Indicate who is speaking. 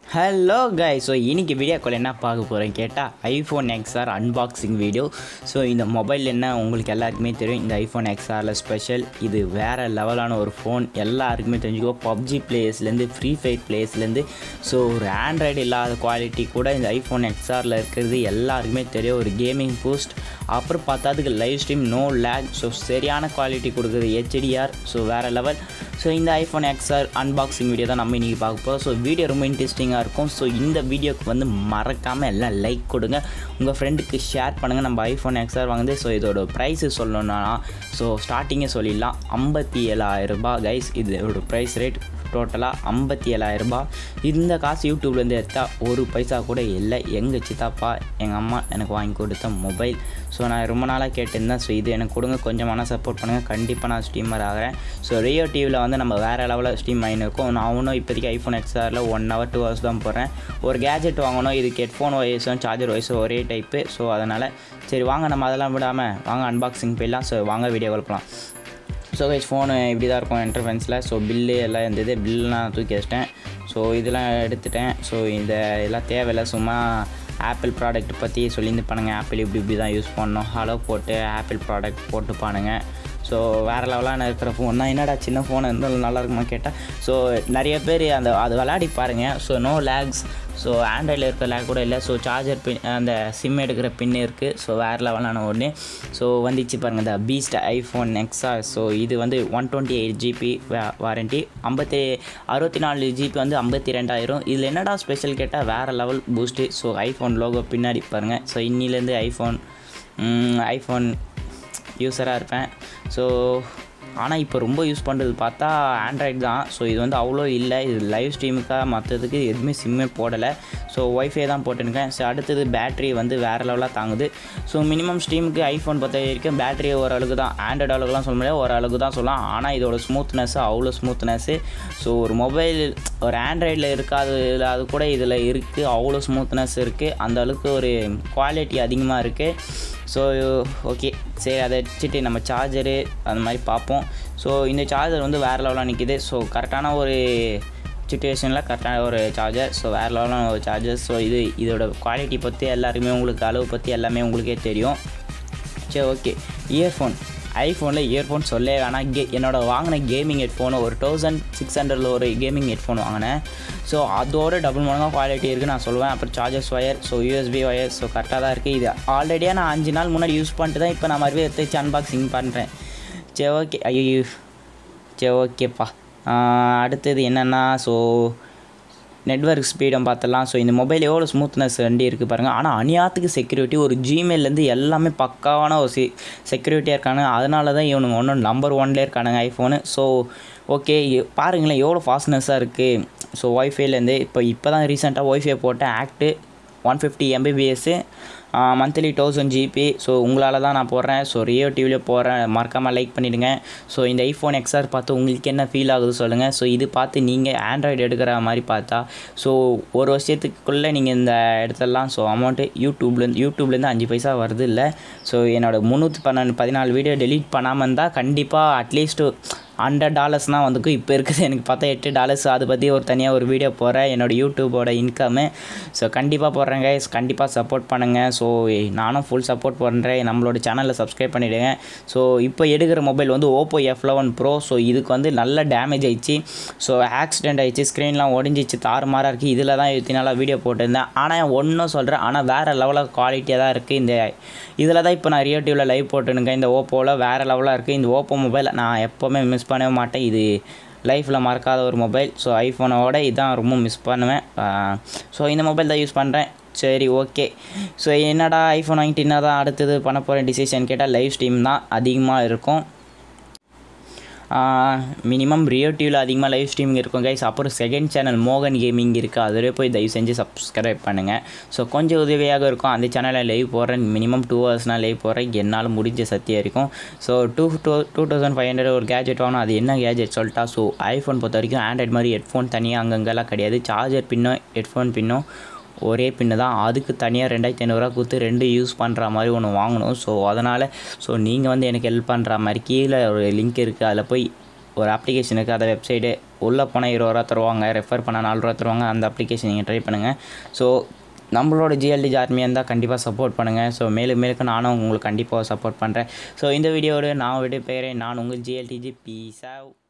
Speaker 1: hello guy so இன்னைக்கு வீடியோக்குள்ள என்ன பார்க்க போகிறேன் கேட்டால் iPhone XR unboxing video so இந்த மொபைல் என்ன உங்களுக்கு எல்லாருக்குமே தெரியும் இந்த ஐஃபோன் எக்ஸ்ஆரில் ஸ்பெஷல் இது வேறு லெவலான ஒரு ஃபோன் எல்லாருக்குமே தெரிஞ்சுக்கோ பப்ஜி பிளேயர்ஸ்லேருந்து ஃப்ரீ ஃபயர் பிளேயர்ஸ்லேருந்து ஸோ ஒரு ஆண்ட்ராய்டு இல்லாத குவாலிட்டி கூட இந்த ஐஃபோன் எக்ஸ்ஆரில் இருக்கிறது எல்லாருக்குமே தெரியும் ஒரு கேமிங் பூஸ்ட் அப்புறம் பார்த்தா அதுக்கு live stream no lag so சரியான குவாலிட்டி கொடுக்குறது ஹெச்டிஆர் ஸோ வேறு லெவல் ஸோ இந்த ஐஃபோன் எக்ஸ்ஆர் அன்பாக்சிங் வீடியோ தான் நம்ம இன்றைக்கி பார்க்க போகிறோம் ஸோ வீடியோ ரொம்ப இன்ட்ரெஸ்டிங்காக இருக்கும் ஸோ இந்த வீடியோக்கு வந்து மறக்காமல் எல்லாம் லைக் கொடுங்க உங்கள் ஃப்ரெண்டுக்கு ஷேர் பண்ணுங்கள் நம்ம ஐஃபோன் எக்ஸ்ஆர் வாங்குது ஸோ இதோட ப்ரைஸு சொல்லணும்னா ஸோ ஸ்டார்டிங்கே சொல்லிடலாம் ஐம்பத்தி ஏழாயிரம் ரூபாய் கைஸ் இதோட ப்ரைஸ் ரேட் டோட்டலாக ஐம்பத்தி ஏழாயிரம் ரூபாய் இந்த காசு யூடியூப்லேருந்து எடுத்தால் ஒரு பைசா கூட இல்லை எங்கள் சித்தாப்பா எங்கள் அம்மா எனக்கு வாங்கி கொடுத்த மொபைல் ஸோ நான் ரொம்ப நாளாக கேட்டிருந்தேன் ஸோ இது எனக்கு கொடுங்க கொஞ்சமான சப்போர்ட் பண்ணுங்கள் கண்டிப்பாக நான் ஸ்ட்ரீமர் ஆகிறேன் ஸோ ரியோ டிவியில் வந்து நம்ம வேறு லெவலில் ஸ்ட்ரீம் ஆகிருக்கோம் நான் ஒன்றும் இப்போதைக்கு ஐஃபோன் எக்ஸ்ஆரில் ஒன் ஹவர் டூ ஹவர்ஸ் தான் போகிறேன் ஒரு கேஜெட் வாங்கணும் இதுக்கு ஹெட்ஃபோன் வயசும் சார்ஜர் வயசும் ஒரே டைப்பு ஸோ அதனால் சரி வாங்க நம்ம அதெல்லாம் விடாமல் வாங்க அன்பாக்சிங் போயிடலாம் ஸோ வாங்க வீடியோ கொடுக்கலாம் ஸோ கைஸ் ஃபோனு இப்படி தான் இருக்கும் என்டர்ஃபென்ஸில் ஸோ பில்லு எல்லாம் இருந்தது பில்லாம் தூக்கி வச்சிட்டேன் ஸோ இதெல்லாம் எடுத்துட்டேன் ஸோ இந்த இதெல்லாம் தேவையில்லை சும்மா ஆப்பிள் ப்ராடக்ட் பற்றி சொல்லியிருந்து பண்ணுங்கள் ஆப்பிள் இப்படி இப்படி தான் யூஸ் பண்ணணும் ஹலோ போட்டு ஆப்பிள் ப்ராடக்ட் போட்டு பானுங்க ஸோ வேறு லெவலான இருக்கிற ஃபோன் தான் என்னடா சின்ன ஃபோன் இருந்தாலும் நல்லா இருக்குமா கேட்டால் ஸோ நிறைய பேர் அந்த அது விளையாடி பாருங்கள் ஸோ நோ லேக்ஸ் ஸோ ஆண்ட்ராய்டில் இருக்கிற லேக் கூட இல்லை ஸோ சார்ஜர் பின் அந்த சிம் எடுக்கிற பின் இருக்குது ஸோ வேறு லெவலான ஒன்று ஸோ வந்துச்சு பாருங்கள் இந்த பீஸ்ட் ஐஃபோன் நெக்ஸா ஸோ இது வந்து one twenty eight GB warranty ஐம்பத்தி அறுபத்தி நாலு ஜிபி வந்து ஐம்பத்தி ரெண்டாயிரம் இதில் என்னடா ஸ்பெஷல் கேட்டால் வேறு level boost so iPhone logo பின்னாடி பாருங்கள் ஸோ இன்னிலேருந்து ஐஃபோன் ஐஃபோன் யூஸராக இருப்பேன் ஸோ ஆனால் இப்போ ரொம்ப யூஸ் பண்ணுறது பார்த்தா ஆண்ட்ராய்டு தான் ஸோ இது வந்து அவ்வளோ இல்லை இது லைவ் ஸ்ட்ரீமுக்காக மற்றதுக்கு எதுவுமே சிம்மே போடலை ஸோ ஒய்ஃபை தான் போட்டுருக்கேன் ஸோ அடுத்தது பேட்ரி வந்து வேறு லெவலாக தாங்குது ஸோ மினிமம் ஸ்ட்ரீமுக்கு ஐஃபோன் பொறுத்த வரைக்கும் பேட்ரி ஓரளவுக்கு தான் ஆண்ட்ராய்டு அளவுக்குலாம் சொல்ல முடியாது ஓரளவுக்கு தான் சொல்லலாம் ஆனால் இதோட ஸ்மூத்னஸ் அவ்வளோ ஸ்மூத்னஸ்ஸு ஸோ ஒரு மொபைல் ஒரு ஆண்ட்ராய்டில் இருக்காது அது கூட இதில் இருக்குது அவ்வளோ ஸ்மூத்னஸ் இருக்குது அந்த அளவுக்கு ஒரு குவாலிட்டி அதிகமாக இருக்குது ஸோ ஓகே சரி அதை வச்சுட்டு நம்ம சார்ஜரு அந்த மாதிரி பார்ப்போம் ஸோ இந்த சார்ஜர் வந்து வேறு லெவலாக நிற்கிது ஸோ கரெக்டான ஒரு சுச்சுவேஷனில் கரெக்டான ஒரு சார்ஜர் ஸோ வேறு லெவலான ஒரு சார்ஜர் ஸோ இது இதோட குவாலிட்டி பற்றி எல்லாருக்குமே உங்களுக்கு அளவு பற்றி எல்லாமே உங்களுக்கே தெரியும் சரி ஓகே இயர்ஃபோன் ஐஃபோனில் இயர்ஃபோன் சொல்லவே வேணாம் கே என்னோட வாங்கின கேமிங் ஹெட்ஃபோனு ஒரு தௌசண்ட் சிக்ஸ் ஹண்ட்ரடில் ஒரு கேமிங் ஹெட்ஃபோன் வாங்கினேன் ஸோ அதோட டபுள் மடங்காக குவாலிட்டி இருக்குது நான் சொல்லுவேன் அப்புறம் chargers wire so USB wire so கரெக்டாக தான் இருக்குது இது ஆல்ரெடியாக நான் அஞ்சு நாள் முன்னாடி யூஸ் பண்ணிட்டு தான் இப்போ நான் மறுபடியும் எடுத்து வச்சு அன்பாக்சிங் பண்ணுறேன் சரி ஓகே ஐயோ சரி ஓகேப்பா அடுத்தது என்னென்னா ஸோ நெட்ஒர்க் ஸ்பீடும் பார்த்தலாம் ஸோ இந்த மொபைல் எவ்வளோ ஸ்மூத்னஸ் வண்டி இருக்குது பாருங்கள் ஆனால் அநியாத்துக்கு செக்யூரிட்டி ஒரு ஜிமெயிலேருந்து எல்லாமே பக்காவான ஒரு சி செக்யூரிட்டியாக இருக்காங்க அதனால தான் இவனுங்க ஒன்றும் நம்பர் ஒன்லேயே இருக்கானுங்க ஐஃபோனு ஸோ ஓகே பாருங்களேன் எவ்வளோ ஃபாஸ்ட்னஸாக இருக்குது ஸோ ஒய்ஃபைலேருந்து இப்போ இப்போ தான் ரீசெண்டாக ஒய்ஃபை போட்டேன் ACT one fifty Mbps monthly thousand GB so உங்களால் தான் நான் போடுறேன் ஸோ ரியோ டிவியில் போடுறேன் மறக்காமல் லைக் பண்ணிவிடுங்க ஸோ இந்த ஐஃபோன் எக்ஸ்ஆர் பார்த்து உங்களுக்கு என்ன ஃபீல் ஆகுது சொல்லுங்கள் ஸோ இது பார்த்து நீங்கள் ஆண்ட்ராய்டு எடுக்கிற மாதிரி பார்த்தா ஸோ ஒரு வருஷத்துக்குள்ளே நீங்கள் இந்த இடத்துலலாம் ஸோ அமௌண்ட்டு யூடியூப்லேருந்து யூடியூப்லேருந்து அஞ்சு பைசா வருது இல்லை ஸோ என்னோடய முந்நூற்றி பன்னெண்டு பதினாலு வீடியோ டெலீட் பண்ணாமல் இருந்தால் கண்டிப்பாக அட்லீஸ்ட்டு ஹண்ட்ரட் டாலர்ஸ்னால் வந்துக்கும் இப்போ இருக்குது எனக்கு பார்த்தா எட்டு டாலர்ஸ் அதை பற்றி ஒரு தனியாக ஒரு வீடியோ போடுறேன் என்னோடய யூடியூபோட இன்கம்மு ஸோ கண்டிப்பாக போடுறேன் கைஸ் கண்டிப்பாக சப்போர்ட் பண்ணுங்கள் ஸோ நானும் ஃபுல் சப்போர்ட் பண்ணுறேன் நம்மளோட சேனலில் சப்ஸ்கிரைப் பண்ணிவிடுங்க ஸோ இப்போ எடுக்கிற மொபைல் வந்து Oppo F eleven pro so இதுக்கு வந்து நல்ல டேமேஜ் ஆயிடுச்சு ஸோ ஆக்சிடென்ட் ஆயிடுச்சு ஸ்க்ரீன்லாம் ஒடிஞ்சிச்சு தாறுமாறாக இருக்குது இதில் தான் இத்தனை நாளாக வீடியோ போட்டிருந்தேன் ஆனால் ஒன்றும் சொல்கிறேன் ஆனால் வேறு லெவலில் குவாலிட்டியாக தான் இருக்குது இந்த இதில் தான் இப்போ நான் ரியோட்டிவில் லைவ் போட்டுனுங்க இந்த ஓப்போவில் வேறு லெவலாக இருக்குது இந்த ஓப்போ மொபைல் நான் எப்போவுமே மிஸ் பண்ணவே மாட்டேன் இது லைஃப்பில் மறக்காத ஒரு மொபைல் ஸோ ஐஃபோனோட இதான் ரொம்ப மிஸ் பண்ணுவேன் ஸோ இந்த மொபைல் தான் யூஸ் பண்ணுறேன் சரி ஓகே ஸோ என்னடா ஐஃபோன் வாங்கிட்டு என்ன தான் அடுத்தது பண்ண போகிற டிசிஷன் கேட்டால் லைவ் ஸ்ட்ரீம் தான் அதிகமாக இருக்கும் மினிமம் ரியோ டிவியில் அதிகமாக லைவ் ஸ்ட்ரீமிங் இருக்கும் கைஸ் அப்புறம் செகண்ட் சேனல் மோகன் கேமிங் இருக்குது அதில் போய் தயவு செஞ்சு சப்ஸ்கிரைப் பண்ணுங்கள் ஸோ கொஞ்சம் உதவியாக இருக்கும் அந்த சேனலில் லைவ் போடுறேன் மினிமம் டூ ஹவர்ஸ்னால் லைவ் போடுறேன் என்னால் முடிஞ்ச சத்தியம் இருக்கும் so two two two thousand five hundred ஒரு கேஜெட் வாங்கணும் அது என்ன கேஜெட் சொல்லிட்டா ஸோ ஐஃபோன் பொறுத்த வரைக்கும் ஆண்ட்ராய்ட் மாதிரி ஹெட்ஃபோன் தனியாக அங்கங்கெல்லாம் கிடையாது சார்ஜர் பின்னும் ஹெட்ஃபோன் பின்னும் ஒரே பின்னு தான் அதுக்கு தனியாக ரெண்டாயிரத்தி ஐநூறுரூவா கொடுத்து ரெண்டு யூஸ் பண்ணுற மாதிரி ஒன்று வாங்கணும் ஸோ அதனால் ஸோ நீங்கள் வந்து எனக்கு ஹெல்ப் பண்ணுற மாதிரி கீழே ஒரு லிங்க் இருக்குது அதில் போய் ஒரு அப்ளிகேஷன் இருக்குது அதை வெப்சைட்டு உள்ளே போனால் இருபது ரூபா தருவாங்க ரெஃபர் பண்ணால் நாலு ரூபா தருவாங்க அந்த அப்ளிகேஷன் நீங்கள் ட்ரை பண்ணுங்கள் ஸோ நம்மளோட ஜிஎல்டி ஆர்மியாக இருந்தால் கண்டிப்பாக சப்போர்ட் பண்ணுங்கள் ஸோ மேலும் மேலுக்கு நானும் உங்களுக்கு கண்டிப்பாக சப்போர்ட் பண்ணுறேன் ஸோ இந்த வீடியோவோட நான் விட பேரே நான் உங்கள் ஜிஎல்டிஜி பீஸ் ஆவ்